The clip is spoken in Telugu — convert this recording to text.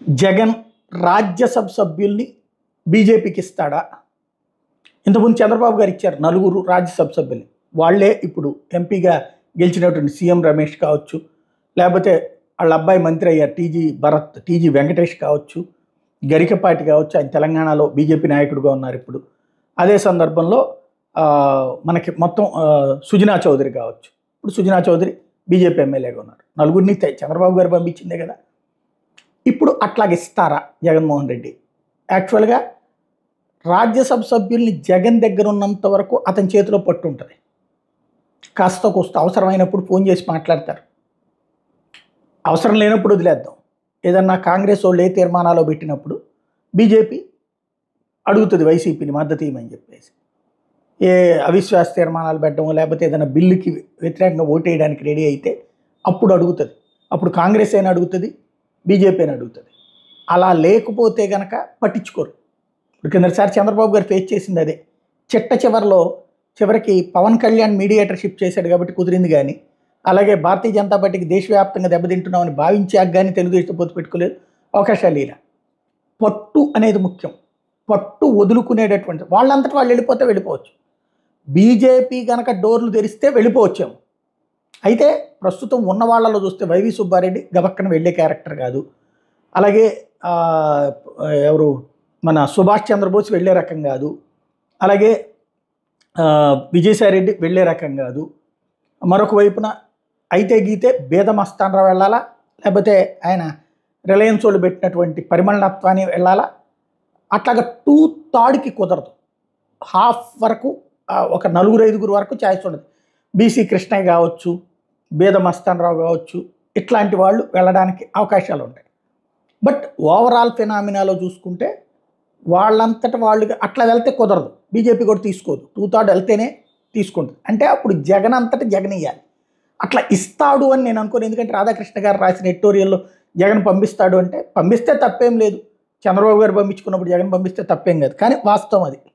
జగన్ రాజ్యసభ సభ్యుల్ని బీజేపీకి ఇస్తాడా ఇంతకుముందు చంద్రబాబు గారు ఇచ్చారు నలుగురు రాజ్యసభ సభ్యుల్ని వాళ్ళే ఇప్పుడు ఎంపీగా గెలిచినటువంటి సీఎం రమేష్ కావచ్చు లేకపోతే వాళ్ళ అబ్బాయి మంత్రి అయ్యారు టీజీ భరత్ టీజీ వెంకటేష్ కావచ్చు గరికపాటి కావచ్చు ఆయన తెలంగాణలో బీజేపీ నాయకుడిగా ఉన్నారు ఇప్పుడు అదే సందర్భంలో ఆ, మనకి మొత్తం ఆ, సుజనా చౌదరి కావచ్చు ఇప్పుడు సుజనా చౌదరి బీజేపీ ఎమ్మెల్యేగా ఉన్నారు నలుగురిని తె- చంద్రబాబు గారు పంపించిందే కదా ఇప్పుడు అట్లాగే ఇస్తారా జగన్మోహన్ రెడ్డి యాక్చువల్గా రాజ్యసభ సభ్యుల్ని జగన్ దగ్గర ఉన్నంత వరకు అతని చేతిలో పట్టు ఉంటుంది కాస్త కోస్త అవసరమైనప్పుడు ఫోన్ చేసి మాట్లాడతారు అవసరం లేనప్పుడు వదిలేద్దాం ఏదన్నా కాంగ్రెస్ వాళ్ళు ఏ తీర్మానాలు పెట్టినప్పుడు బీజేపీ అడుగుతుంది వైసీపీని మద్దతు ఇవ్వమని చెప్పేసి ఏ అవిశ్వాస తీర్మానాలు పెట్టడం లేకపోతే ఏదైనా బిల్లుకి వ్యతిరేకంగా ఓటేయడానికి రెడీ అయితే అప్పుడు అడుగుతుంది అప్పుడు కాంగ్రెస్ అయినా అడుగుతుంది బీజేపీ అయినా అడుగుతుంది అలా లేకపోతే గనక పట్టించుకోరు ఇప్పుడు కిందసారి చంద్రబాబు గారు ఫేస్ చేసింది అదే చిట్ట చివరిలో చివరికి పవన్ కళ్యాణ్ మీడియేటర్షిప్ చేశాడు కాబట్టి కుదిరింది కానీ అలాగే భారతీయ జనతా పార్టీకి దేశవ్యాప్తంగా దెబ్బతింటున్నామని భావించాక కానీ తెలుగుదేశం పొత్తు పెట్టుకోలేదు అవకాశాలు ఇలా పట్టు అనేది ముఖ్యం పట్టు వదులుకునేటటువంటి వాళ్ళంతటి వాళ్ళు వెళ్ళిపోతే వెళ్ళిపోవచ్చు బీజేపీ కనుక డోర్లు తెరిస్తే వెళ్ళిపోవచ్చాము అయితే ప్రస్తుతం ఉన్న వాళ్ళలో చూస్తే వైవి సుబ్బారెడ్డి గబక్కన వెళ్ళే క్యారెక్టర్ కాదు అలాగే ఆ, ఎవరు మన సుభాష్ చంద్రబోస్ వెళ్ళే రకం కాదు అలాగే ఆ, విజయసాయిరెడ్డి వెళ్ళే రకం కాదు మరొక వైపున అయితే గీతే బేదమస్తానరావు వెళ్ళాలా లేకపోతే ఆయన రిలయన్స్ వాళ్ళు పెట్టినటువంటి పరిమళనత్వాన్ని వెళ్ళాలా అట్లాగా టూ థర్డ్కి కుదరదు హాఫ్ వరకు ఆ, ఒక నలుగురు ఐదుగురు వరకు ఛాయిస్ ఉండదు బీసీ కృష్ణయ్య కావచ్చు బేద మస్తానరావు కావచ్చు ఇట్లాంటి వాళ్ళు వెళ్ళడానికి అవకాశాలు ఉంటాయి బట్ ఓవరాల్ ఫినామినాలో చూసుకుంటే వాళ్ళంతట వాళ్ళుగా అట్లా వెళ్తే కుదరదు బీజేపీ కూడా తీసుకోదు టూ థర్డ్ వెళ్తేనే తీసుకుంటుంది అంటే అప్పుడు జగన్ అంతటా జగన్ ఇయ్యాలి అట్లా ఇస్తాడు అని నేను అనుకోను ఎందుకంటే రాధాకృష్ణ గారు రాసిన ఎడిటోరియల్లో జగన్ పంపిస్తాడు అంటే పంపిస్తే తప్పేం లేదు చంద్రబాబు గారు పంపించుకున్నప్పుడు జగన్ పంపిస్తే తప్పేం కాదు కానీ వాస్తవం అది